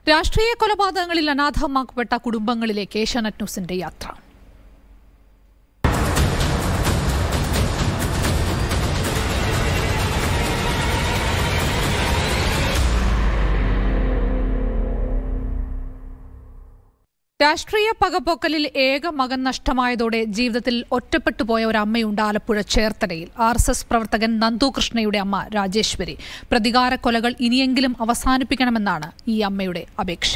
രാഷ്ട്രീയ കൊലപാതകങ്ങളിൽ അനാഥമാക്കപ്പെട്ട കുടുംബങ്ങളിലേക്ക് ഏഷ്യാനെറ്റ് ന്യൂസിന്റെ യാത്ര രാഷ്ട്രീയ പകപോക്കലിൽ ഏക മകൻ നഷ്ടമായതോടെ ജീവിതത്തിൽ ഒറ്റപ്പെട്ടു പോയ ഒരു അമ്മയുണ്ട് ആലപ്പുഴ ചേർത്തലയിൽ ആർ എസ് എസ് പ്രവർത്തകൻ നന്ദു കൃഷ്ണയുടെ അമ്മ രാജേശ്വരി പ്രതികാര കൊലകൾ ഇനിയെങ്കിലും അവസാനിപ്പിക്കണമെന്നാണ് ഈ അമ്മയുടെ അപേക്ഷ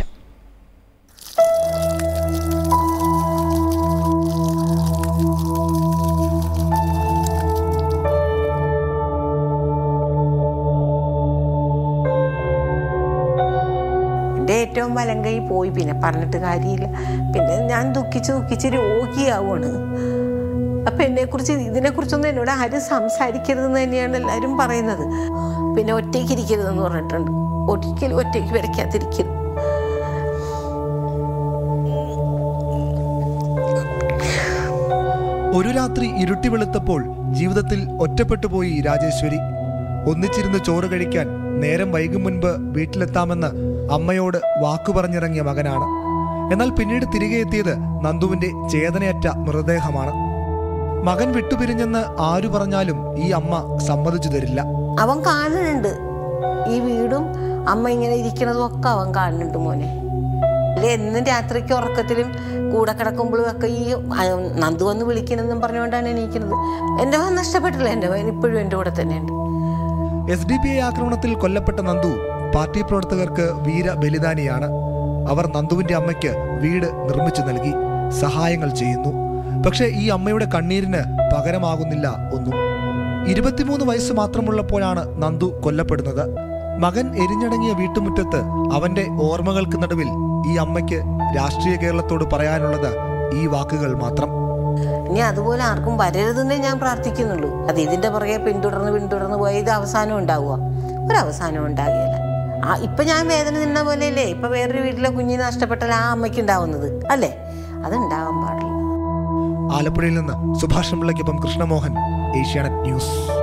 എൻ്റെ ഏറ്റവും വലം കൈ പോയി പിന്നെ പറഞ്ഞിട്ട് കാര്യമില്ല പിന്നെ ഞാൻ ദുഃഖിച്ച് ദുഃഖിച്ച് രോഗിയാവുകയാണ് അപ്പം എന്നെക്കുറിച്ച് ഇതിനെക്കുറിച്ചൊന്നും എന്നോട് ആരും സംസാരിക്കരുതെന്ന് തന്നെയാണ് എല്ലാവരും പറയുന്നത് പിന്നെ ഒറ്റയ്ക്ക് ഇരിക്കരുതെന്ന് പറഞ്ഞിട്ടുണ്ട് ഒരിക്കലും ഒറ്റയ്ക്ക് വരയ്ക്കാതിരിക്കരുത് ഒരു രാത്രി ഇരുട്ടി വെളുത്തപ്പോൾ ജീവിതത്തിൽ ഒറ്റപ്പെട്ടു പോയി രാജേശ്വരി ഒന്നിച്ചിരുന്ന് ചോറ് കഴിക്കാൻ നേരം വൈകും മുൻപ് വീട്ടിലെത്താമെന്ന് അമ്മയോട് വാക്കു പറഞ്ഞിറങ്ങിയ മകനാണ് എന്നാൽ പിന്നീട് തിരികെ എത്തിയത് നന്ദുവിന്റെ ചേതനയറ്റ മൃതദേഹമാണ് മകൻ വിട്ടുപിരിഞ്ഞെന്ന് ആരു പറഞ്ഞാലും ഈ അമ്മ സമ്മതിച്ചു തരില്ല അവൻ കാണുന്നുണ്ട് ഈ വീടും അമ്മ ഇങ്ങനെ ഇരിക്കണതും ഒക്കെ അവൻ കാണുന്നുണ്ട് മോനെ അല്ലെ എന്നും രാത്രിക്ക് ഉറക്കത്തിലും കൂടെ കിടക്കുമ്പോഴും ഒക്കെ ഈ ആ, നന്ദു വന്ന് വിളിക്കണമെന്നും പറഞ്ഞുകൊണ്ടാണ് എണീക്കുന്നത് എൻ്റെ മകൻ നഷ്ടപ്പെട്ടില്ല എൻ്റെ മകൻ ഇപ്പോഴും എൻ്റെ കൂടെ തന്നെയുണ്ട് എസ് ഡി പി ഐ ആക്രമണത്തിൽ കൊല്ലപ്പെട്ട നന്ദു പാർട്ടി പ്രവർത്തകർക്ക് വീര ബലിദാനിയാണ് അവർ നന്ദുവിന്റെ അമ്മയ്ക്ക് വീട് നിർമ്മിച്ചു നൽകി സഹായങ്ങൾ ചെയ്യുന്നു പക്ഷേ ഈ അമ്മയുടെ കണ്ണീരിന് പകരമാകുന്നില്ല ഒന്നും ഇരുപത്തിമൂന്ന് വയസ്സ് മാത്രമുള്ളപ്പോഴാണ് നന്ദു കൊല്ലപ്പെടുന്നത് മകൻ എരിഞ്ഞടങ്ങിയ വീട്ടുമുറ്റത്ത് അവന്റെ ഓർമ്മകൾക്ക് നടുവിൽ ഈ അമ്മയ്ക്ക് രാഷ്ട്രീയ കേരളത്തോട് പറയാനുള്ളത് ഈ വാക്കുകൾ മാത്രം ഇനി അതുപോലെ ആർക്കും വരരുതെന്നേ ഞാൻ പ്രാർത്ഥിക്കുന്നുള്ളൂ അത് ഇതിന്റെ പുറകെ പിന്തുടർന്ന് പിന്തുടർന്ന് പോയ ഇത് അവസാനം ഉണ്ടാവുക ഒരു അവസാനം ഉണ്ടാകുകയില്ല ആ ഇപ്പൊ ഞാൻ വേദന നിന്ന പോലെയല്ലേ ഇപ്പൊ വേറൊരു വീട്ടിലെ കുഞ്ഞിനെ നഷ്ടപ്പെട്ടാൽ ആ അമ്മയ്ക്ക് ഉണ്ടാവുന്നത് അല്ലേ അത് ഉണ്ടാവാൻ പാടില്ല ആലപ്പുഴയിൽ നിന്ന് സുഭാഷ് പിള്ളയ്ക്കൊപ്പം കൃഷ്ണമോഹൻ ഏഷ്യാനെറ്റ് ന്യൂസ്